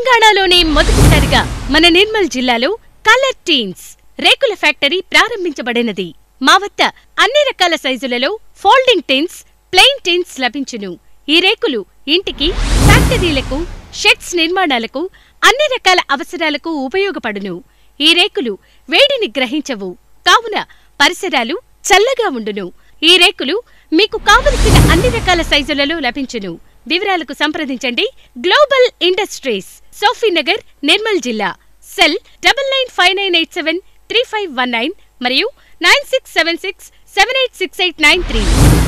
తెలంగాణలోనే మొదటిసారిగా మన నిర్మల్ జిల్లాలో కలర్ టీన్స్ రేకుల ఫ్యాక్టరీ ప్రారంభించబడినది మా వద్ద అన్ని రకాల సైజులలో ఫోల్డింగ్ టిన్స్ ప్లెయిన్ టిన్స్ లభించును ఈ రేకులు ఇంటికి ఫ్యాక్టరీలకు షెడ్స్ నిర్మాణాలకు అన్ని రకాల అవసరాలకు ఉపయోగపడును ఈ రేకులు వేడిని గ్రహించవు కావున పరిసరాలు చల్లగా ఉండును ఈ రేకులు మీకు కావలసిన అన్ని రకాల సైజులలో లభించును వివరాలకు సంప్రదించండి గ్లోబల్ ఇండస్ట్రీస్ సోఫీనగర్ నిర్మల్ జిల్లా cell double nine five nine eight seven three five one nine మరియు nine six seven six seven eight six eight nine three